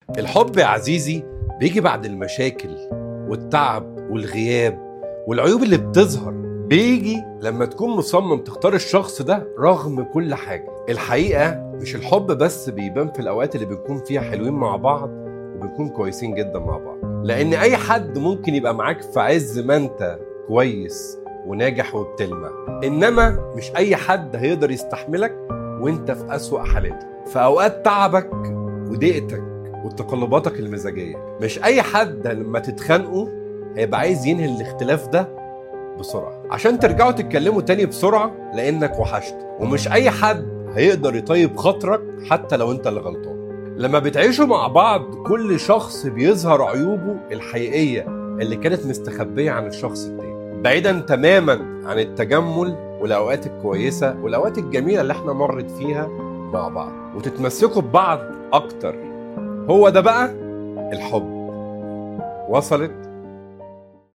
الحب يا عزيزي بيجي بعد المشاكل والتعب والغياب والعيوب اللي بتظهر بيجي لما تكون مصمم تختار الشخص ده رغم كل حاجة الحقيقة مش الحب بس بيبان في الأوقات اللي بنكون فيها حلوين مع بعض وبنكون كويسين جدا مع بعض لأن أي حد ممكن يبقى معاك في عز ما أنت كويس وناجح وبتلمع إنما مش أي حد هيقدر يستحملك وأنت في أسوأ حالاتك في أوقات تعبك وضيقتك وتقلباتك المزاجية مش أي حد لما تتخانقوا هيبقى عايز ينهي الاختلاف ده بسرعة عشان ترجعوا تتكلموا تاني بسرعة لأنك وحشت ومش أي حد هيقدر يطيب خاطرك حتى لو أنت اللي غلطان لما بتعيشوا مع بعض كل شخص بيظهر عيوبه الحقيقية اللي كانت مستخبية عن الشخص التاني بعيدا تماما عن التجمل والأوقات الكويسة والأوقات الجميلة اللي احنا مرت فيها مع بعض وتتمسكوا ببعض أكتر هو ده بقى الحب وصلت